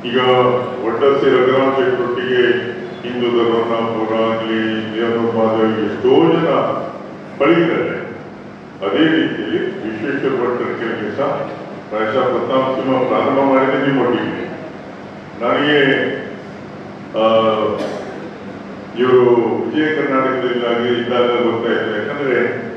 ಈಗ ಒಡ್ಡಸಿ ರಘುರಾಮ್ ಶೆಟ್ಟೊಟ್ಟಿಗೆ ಹಿಂದೂ ಧರ್ಮಪುರ ಆಗಲಿ ಮಾಧವ್ ಎಷ್ಟೋ ಜನ ಪಳಗಿದ್ದಾರೆ ಅದೇ ರೀತಿಯಲ್ಲಿ ವಿಶ್ವೇಶ್ವರ ಭಟ್ರ ಕೆಲಸ ಪ್ರಾಯಶಃ ಪ್ರತಾಪ್ ಸಿಂಹ ಪ್ರಾರಂಭ ಮಾಡಿದ ನಿಮ್ಮೊಟ್ಟಿಗೆ ನನಗೆ ಆ, ಇವರು ವಿಜಯ ಕರ್ನಾಟಕದಲ್ಲಾಗಿ ಇದ್ದಾಗ ಗೊತ್ತಾಯ್ತು ಯಾಕಂದ್ರೆ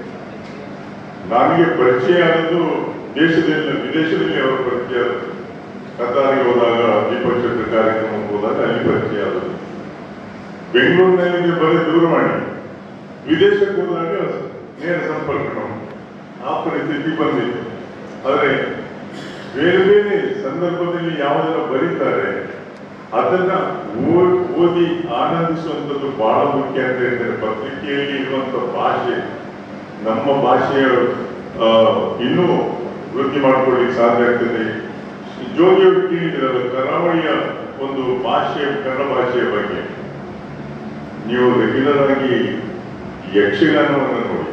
ನನಗೆ ಪರಿಚಯ ಆದದ್ದು ದೇಶದಲ್ಲಿ ವಿದೇಶದಲ್ಲಿ ಅವರ ಪರಿಚಯ ಆದದ್ದು ಕತಾರಿಗೆ ಹೋದಾಗ ದೀಪಕ್ ಚಕ್ರ ಕಾರ್ಯಕ್ರಮಕ್ಕೆ ಹೋದಾಗ ಅಲ್ಲಿ ಪರಿಚಯ ಆದದ್ದು ಬೆಂಗಳೂರಿನಲ್ಲಿ ಬರೀ ದೂರವಾಣಿ ವಿದೇಶಕ್ಕೆ ಹೋದಾಗ ನೇರ ಸಂಪರ್ಕ ನಾವು ಆ ಪರಿಸ್ಥಿತಿ ಬಂದಿತ್ತು ಆದರೆ ಬೇರೆ ಬೇರೆ ಸಂದರ್ಭದಲ್ಲಿ ಯಾವುದೆಲ್ಲ ಬರೀತಾರೆ ಅದನ್ನ ಓ- ಓದಿ ಆನಂದಿಸುವಂಥದ್ದು ಬಹಳ ಮುಖ್ಯ ಅಂತ ಹೇಳ್ತಾರೆ ಪತ್ರಿಕೆಯಲ್ಲಿ ಇರುವಂತ ಭಾಷೆ ನಮ್ಮ ಭಾಷೆಯ ಆ, ಇನ್ನೂ ವೃದ್ಧಿ ಮಾಡ್ಕೊಳ್ಳಿಕ್ಕೆ ಸಾಧ್ಯ ಆಗ್ತದೆ ಜೋಗಿಯವರು ಕೇಳಿದಿರಲ್ಲ ಕರಾವಳಿಯ ಒಂದು ಭಾಷೆ ಕನ್ನಡ ಭಾಷೆಯ ಬಗ್ಗೆ ನೀವು ರೆಗ್ಯುಲರ್ ಆಗಿ ಯಕ್ಷಗಾನವನ್ನು ನೋಡಿ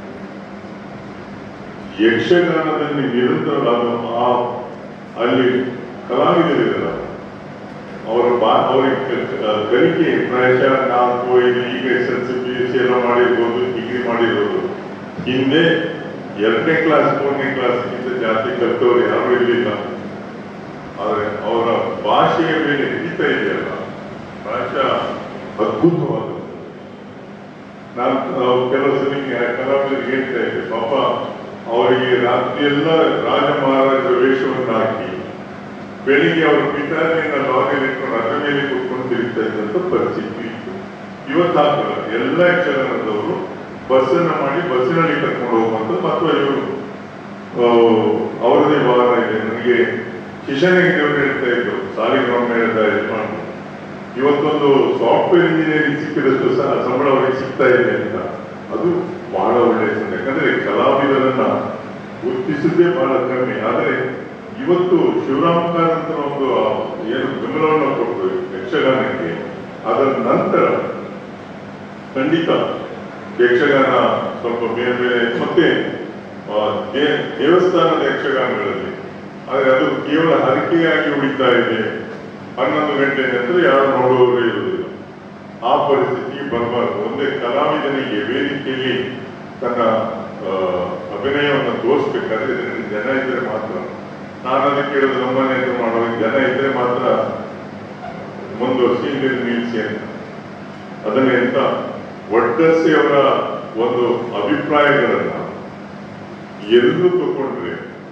ಯಕ್ಷಗಾನದಲ್ಲಿ ನಿರಂತರ ಅದು ಆ ಅಲ್ಲಿ ಕಲಾವಿದರಿರಲ್ಲ ಅವರ ಬಾ ಅವರಿಗೆ ಕ- ಕಲಿಕೆ ಪ್ರಾಯಶಃ ನಾಲ್ಕು ಐದು ಈಗ S L C P S C ಎಲ್ಲ ಮಾಡಿರ್ಬೋದು ಡಿಗ್ರಿ ಮಾಡಿರ್ಬೋದು ಹಿಂದೆ ಎರಡನೇ ಕ್ಲಾಸ್ ಮೂರನೇ ಕ್ಲಾಸ್ಗಿಂತ ಜಾಸ್ತಿ ಕಲಿತವ್ರು ಯಾರು ಇರಲಿಲ್ಲ ಆದರೆ ಅವರ ಭಾಷೆಯ ಮೇಲೆ ಹಿಡಿತ ಇದೆಯಲ್ಲ ಪ್ರಾಯಶಃ ಅದ್ಭುತವಾದದ್ದು ನಾನು ನಾವು ಕೆಲವು ಸಲ ಕಲಾವಿದರಿಗೆ ಹೇಳ್ತಾ ಇದ್ದೆ ಪಾಪ ಅವರಿಗೆ ರಾತ್ರಿ ಎಲ್ಲ ರಾಜ ಮಹಾರಾಜರ ವೇಷವನ್ನು ಹಾಕಿ ಬೆಳಿಗ್ಗೆ ಅವರ ಪಿತಾರಿಯನ್ನು ಲಾಗಲ್ಲಿ ಇಟ್ಕೊಂಡು ಅದ್ರ ಮೇಲೆ ಕುತ್ಕೊಂಡು ತಿರುಗ್ತಾ ಇದ್ದಂತ ಪರಿಸ್ಥಿತಿ ಇತ್ತು ಇವತ್ತು ಹಾಕಲ್ಲ ಎಲ್ಲ ಯಕ್ಷಗಾನದವರು ಬಸ್ಸನ್ನ ಮಾಡಿ ಬಸ್ಸಿನಲ್ಲಿ ಕರ್ಕೊಂಡು ಹೋಗುವಂಥದ್ದು ಮತ್ತು ಇವರು ಆ, ಅವರದೇ ವಾಹನ ಇದೆ ನನಗೆ ಕಿಶನ್ ಹೆಗ್ಡೆಯವರು ಹೇಳ್ತಾ ಇದ್ರು ಸಾಲಿಗ್ರಾಮ ಹೇಳ್ತಾ ಇದ್ರು ಇವತ್ತೊಂದು ಸಾಫ್ಟ್ವೇರ್ ಇಂಜಿನಿಯರಿಂಗ್ ಸಿಕ್ಕಿದಷ್ಟು ಸಹ ಸಂಬಳ ಅವರಿಗೆ ಸಿಗ್ತಾ ಇದೆ ಅಂತ ಅದು ಬಹಳ ಒಳ್ಳೆಯ ಸಂಗತಿ ಯಾಕಂದ್ರೆ ಕಲಾವಿದರನ್ನ ಗುರುತಿಸಿದ್ದೇ ಬಹಳ ಕಮ್ಮಿ ಆದರೆ ಇವತ್ತು ಶಿವರಾಮ್ ಕಾರಂತರ ಒಂದು ಆ ಏನು ಬೆಂಬಲವನ್ನು ಕೊಟ್ಟರು ಯಕ್ಷಗಾನಕ್ಕೆ ಅದರ ನಂತರ ಖಂಡಿತ ಯಕ್ಷಗಾನ ಸ್ವಲ್ಪ ಬೇರೆ ಬೇರೆ ಮತ್ತೆ ಆ, ದೇ- ದೇವಸ್ಥಾನದ ಯಕ್ಷಗಾನಗಳಲ್ಲಿ ಆದರೆ ಅದು ಕೇವಲ ಹರಕೆಯಾಗಿ ಉಳಿತಾ ಇದೆ ಹನ್ನೊಂದು ಗಂಟೆ ನಂತರ ಯಾರು ನೋಡುವವರೇ ಇರುವುದಿಲ್ಲ ಆ ಪರಿಸ್ಥಿತಿಗೆ ಬರಬಾರ್ದು ಒಂದೇ ಕಲಾವಿದನಿಗೆ ವೇದಿಕೆಯಲ್ಲಿ ತನ್ನ ಆ, ಅಭಿನಯವನ್ನು ತೋರಿಸ್ಬೇಕಾದ್ರೆ ಇದರಲ್ಲಿ ಜನ ಇದ್ರೆ ಮಾತ್ರ ನಾನು ಅದಕ್ಕೆ ಹೇಳೋದು ನಮ್ಮನೆ ಹತ್ರ ಮಾಡುವಾಗ ಜನ ಇದ್ರೆ ಮಾತ್ರ ಮುಂದುವರಿಸಿ ಇಲ್ಲಿ ನಿಲ್ಲಿಸಿ ಅಂತ ಅದನ್ನ ಎಂತ ಒಡ್ಡಸ್ಸಿ ಅವರ ಒಂದು ಅಭಿಪ್ರಾಯಗಳನ್ನ ಎಲ್ಲೂ ತಗೊಂಡ್ರೆ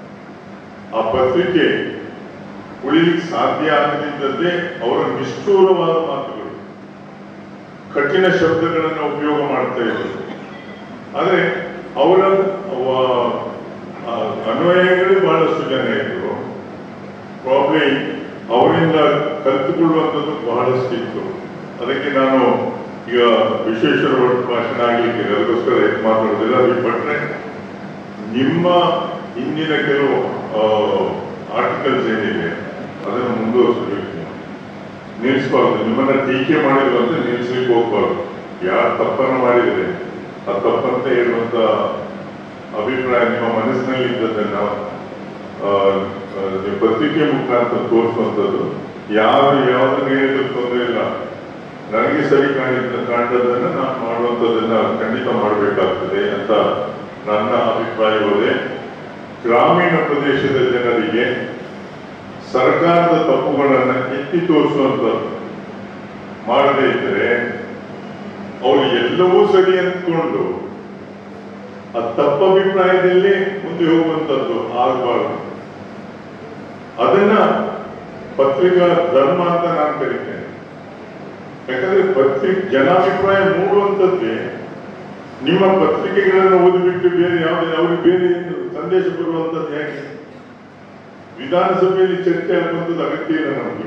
ಆ ಪತ್ರಿಕೆ ಉಳಿಲಿಕ್ಕೆ ಸಾಧ್ಯ ಆಗದಿದ್ದದ್ದೇ ಅವರ ನಿಷ್ಠೂರವಾದ ಮಾತುಗಳು ಕಠಿಣ ಶಬ್ದಗಳನ್ನು ಉಪಯೋಗ ಮಾಡ್ತಾ ಇದ್ರು ಆದ್ರೆ ಅವರ ಅವ- ಆ ಅನ್ವಯಗಳೇ ಬಹಳಷ್ಟು ಜನ ಇದ್ರು ಪ್ರಾಬ್ಲಿ ಅವರಿಂದ ಕಲಿತುಕೊಳ್ಳುವಂಥದ್ದು ಬಹಳಷ್ಟು ಇತ್ತು ಅದಕ್ಕೆ ನಾನು ಈಗ ವಿಶ್ವೇಶ್ವರ ಭಟ್ ಭಾಷಣ ಆಗ್ಲಿಕ್ಕೆ ಅದಕ್ಕೋಸ್ಕರ ಹೆಚ್ಚು ಮಾತಾಡೋದಿಲ್ಲ ಅದು ಬಿಟ್ರೆ ನಿಮ್ಮ ಹಿಂದಿನ ಕೆಲವು ಆರ್ಟಿಕಲ್ಸ್ ಏನಿದೆ ಅದನ್ನು ಮುಂದುವರಿಸಬೇಕು ನೀವು ನಿಲ್ಲಿಸಬಾರ್ದು ನಿಮ್ಮನ್ನ ಟೀಕೆ ಮಾಡಿದ್ರು ಅಂತ ನಿಲ್ಲಿಸ್ಲಿಕ್ಕೆ ಹೋಗ್ಬಾರ್ದು ಯಾರು ತಪ್ಪನ್ನು ಮಾಡಿದ್ರೆ ಆ ತಪ್ಪಂತ ಹೇಳುವಂತ ಅಭಿಪ್ರಾಯ ನಿಮ್ಮ ಮನಸ್ಸಿನಲ್ಲಿ ಇದ್ದದನ್ನ ಆ, ಆ, ನೀವು ಪತ್ರಿಕೆ ಮುಖಾಂತರ ತೋರಿಸುವಂಥದ್ದು ಯಾರು ಯಾವುದನ್ನು ಹೇಳಿದ್ರು ತೊಂದರೆ ಇಲ್ಲ ನನಗೆ ಸರಿ ಕಾಣಿದ ಕಾಣ್ದದನ್ನ ನಾನು ಮಾಡುವಂಥದ್ದನ್ನ ಖಂಡಿತ ಮಾಡಬೇಕಾಗ್ತದೆ ಅಂತ ನನ್ನ ಅಭಿಪ್ರಾಯವೇ ಗ್ರಾಮೀಣ ಪ್ರದೇಶದ ಜನರಿಗೆ ಸರ್ಕಾರದ ತಪ್ಪುಗಳನ್ನ ಎತ್ತಿ ತೋರಿಸುವಂಥದ್ದು ಮಾಡದೇ ಇದ್ದರೆ ಅವರು ಎಲ್ಲವೂ ಸರಿ ಅಂದ್ಕೊಂಡು ಆ ತಪ್ಪಭಿಪ್ರಾಯದಲ್ಲಿ ಮುಂದೆ ಹೋಗುವಂಥದ್ದು ಆಗಬಾರ್ದು ಅದನ್ನ ಪತ್ರಿಕಾ ಧರ್ಮ ಅಂತ ನಾನು ಕರಿತೇನೆ ಯಾಕಂದ್ರೆ ಪತ್ರಿಕೆ ಜನಾಭಿಪ್ರಾಯ ಮೂಡುವಂಥದ್ದೇ ನಿಮ್ಮ ಪತ್ರಿಕೆಗಳನ್ನು ಓದಿಬಿಟ್ಟು ಬೇರೆ ಯಾವುದೇ ಅವ್ರಿಗೆ ಬೇರೆ ಏನು ಸಂದೇಶ ಬರುವಂಥದ್ದು ಹೇಗೆ ವಿಧಾನಸಭೆಯಲ್ಲಿ ಚರ್ಚೆ ಆಗುವಂಥದ್ದು ಅಗತ್ಯ ಇಲ್ಲ ನಮಗೆ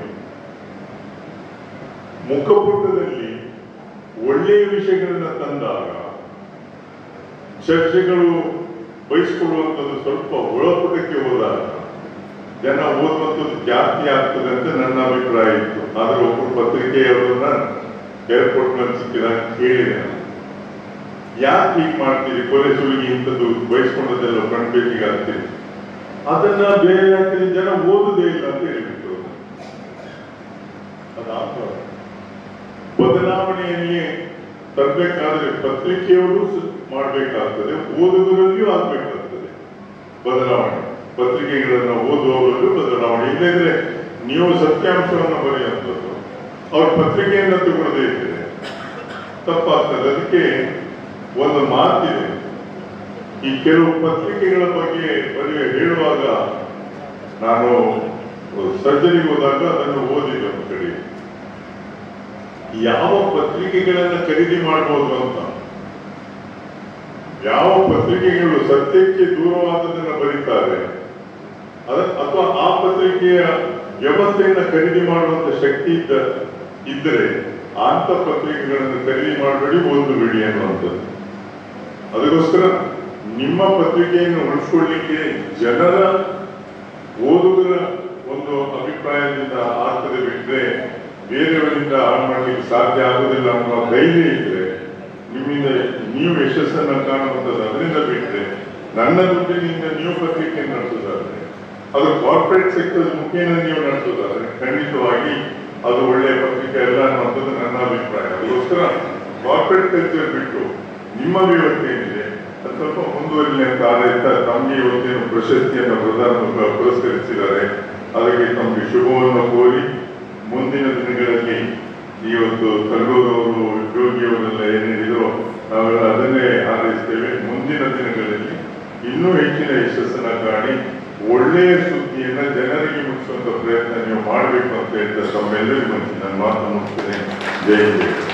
ಮುಖಪುಟದಲ್ಲಿ ಒಳ್ಳೆಯ ವಿಷಯಗಳನ್ನ ತಂದಾಗ ಚರ್ಚೆಗಳು ಬಯಸ್ಕೊಳ್ಳುವಂಥದ್ದು ಸ್ವಲ್ಪ ಒಳಪುಟಕ್ಕೆ ಹೋದಾಗ ಜನ ಓದುವಂಥದ್ದು ಜಾಸ್ತಿ ಆಗ್ತದೆ ಅಂತ ನನ್ನ ಅಭಿಪ್ರಾಯ ಇತ್ತು ಆದ್ರೆ ಒಬ್ಬರು ಪತ್ರಿಕೆಯವರನ್ನ ಏರ್ಪೋರ್ಟ್ ನಲ್ಲಿ ಸಿಕ್ಕಿದಾಗ ಕೇಳಿದೆ ನಾನು. ಯಾಕೆ ಹೀಗೆ ಮಾಡ್ತೀರಿ ಕೊಲೆ ಸುಲಿಗೆ ಇಂಥದ್ದು ಬಯಸ್ಕೊಂಡದೆಲ್ಲ ಕಂಡ್ಬೇಕೀಗ ಅಂತೀರಿ ಅದನ್ನ ಬೇರೆ ಹಾಕಿದ್ರೆ ಜನ ಓದುದೇ ಇಲ್ಲ ಅಂತ ಹೇಳಿಬಿಟ್ಟು ಅದಾಗ್ತದೆ ಬದಲಾವಣೆಯಲ್ಲಿ ತರಬೇಕಾದ್ರೆ ಪತ್ರಿಕೆಯವರು ಸ- ಮಾಡಬೇಕಾಗ್ತದೆ ಓದುಗರಲ್ಲಿಯೂ ಆಗ್ಬೇಕಾಗ್ತದೆ ಬದಲಾವಣೆ ಪತ್ರಿಕೆಗಳನ್ನು ಓದುವವರಲ್ಲೂ ಬದಲಾವಣೆ ಇಲ್ಲದಿದ್ರೆ ನೀವು ಸತ್ಯಾಂಶವನ್ನು ಬರೆಯುವಂಥದ್ದು ಅವ್ರ ಪತ್ರಿಕೆಯನ್ನು ತಗೊಳ್ಳದೇ ಇದ್ರೆ ತಪ್ಪಾಗ್ತದೆ ಅದಕ್ಕೆ ಒಂದು ಮಾತಿದೆ ಈ ಕೆಲವು ಪತ್ರಿಕೆಗಳ ಬಗ್ಗೆ ಬರೆಯ ಹೇಳುವಾಗ ನಾನು ಸರ್ಜರಿಗೆ ಹೋದಾಗ ಅದನ್ನು ಓದಿದೆ ಒಂದು ಕಡೆ ಯಾವ ಪತ್ರಿಕೆಗಳನ್ನ ಖರೀದಿ ಮಾಡಬಹುದು ಅಂತ ಯಾವ ಪತ್ರಿಕೆಗಳು ಸತ್ಯಕ್ಕೆ ದೂರವಾದದನ್ನ ಬರೀತಾರೆ ಅದ ಅಥವಾ ಆ ಪತ್ರಿಕೆಯ ವ್ಯವಸ್ಥೆಯನ್ನ ಖರೀದಿ ಮಾಡುವಂತ ಶಕ್ತಿ ಇದ್ದ ಇದ್ದರೆ ಅಂತ ಪತ್ರಿಕೆಗಳನ್ನು ಖರೀದಿ ಮಾಡಬೇಡಿ ಓದಬೇಡಿ ಅನ್ನುವಂಥದ್ದು ಅದಕ್ಕೋಸ್ಕರ ನಿಮ್ಮ ಪತ್ರಿಕೆಯನ್ನು ಉಳಿಸ್ಕೊಳ್ಳಿಕ್ಕೆ ಜನರ ಓದುಗರ ಒಂದು ಅಭಿಪ್ರಾಯದಿಂದ ಆಗ್ತದೆ ಬಿಟ್ರೆ ಬೇರೆಯವರಿಂದ ಹಾಳು ಮಾಡಲಿಕ್ಕೆ ಸಾಧ್ಯ ಆಗುದಿಲ್ಲ ಅನ್ನೋ ಧೈರ್ಯ ಇದ್ರೆ ನಿಮ್ಮಿಂದ ನೀವು ಯಶಸ್ಸನ್ನ ಕಾಣುವಂಥದ್ದು ಅದರಿಂದ ಬಿಟ್ರೆ ನನ್ನ ದುಡ್ಡಿನಿಂದ ನೀವು ಪತ್ರಿಕೆ ನಡೆಸೋದಾದ್ರೆ ಅದು ಕಾರ್ಪೊರೇಟ್ ಸೆಕ್ಟರ್ ಮುಖೇನ ನೀವು ನಡೆಸೋದಾದ್ರೆ ಖಂಡಿತವಾಗಿ ಅದು ಒಳ್ಳೆಯ ಪತ್ರಿಕೆ ಅಲ್ಲ ಅನ್ನುವಂಥದ್ದು ನನ್ನ ಅಭಿಪ್ರಾಯ ಅದಕ್ಕೋಸ್ಕರ ಕಾರ್ಪೊರೇಟ್ ಕಲ್ಚರ್ ಬಿಟ್ಟು ನಿಮ್ಮ ವ್ಯವಸ್ಥೆ ಏನಿದೆ ಅದು ಸ್ವಲ್ಪ ಮುಂದುವರಿಲಿ ಅಂತ ಆಡಳಿತ ತಮಗೆ ಇವತ್ತೇನು ಪ್ರಶಸ್ತಿಯನ್ನು ಪ್ರಧಾನ ಪುರಸ್ಕರಿಸಿದ್ದಾರೆ ಅದಕ್ಕೆ ತಮಗೆ ಶುಭವನ್ನು ಕೋರಿ ಮುಂದಿನ ದಿನಗಳಲ್ಲಿ ಇವತ್ತು ಕಲ್ಲೂರವರು ಯೋಗಿಯವರೆಲ್ಲ ಏನೇನಿದೋ ನಾವೆಲ್ಲ ಅದನ್ನೇ ಹಾರೈಸ್ತೇವೆ ಮುಂದಿನ ದಿನಗಳಲ್ಲಿ ಇನ್ನೂ ಹೆಚ್ಚಿನ ಯಶಸ್ಸನ್ನ ಕಾಣಿ ಒಳ್ಳೆಯ ಸುದ್ದಿಯನ್ನ ಜನರಿಗೆ ಮುಟ್ಟಿಸುವಂತ ಪ್ರಯತ್ನ ನೀವು ಮಾಡಬೇಕು ಅಂತ ಹೇಳ್ತಾ ತಮ್ಮೆಲ್ಲರಿಗೂ ನಾನು ಮಾತು ಮುಗಿಸ್ತೇನೆ ಜೈ ಜೈ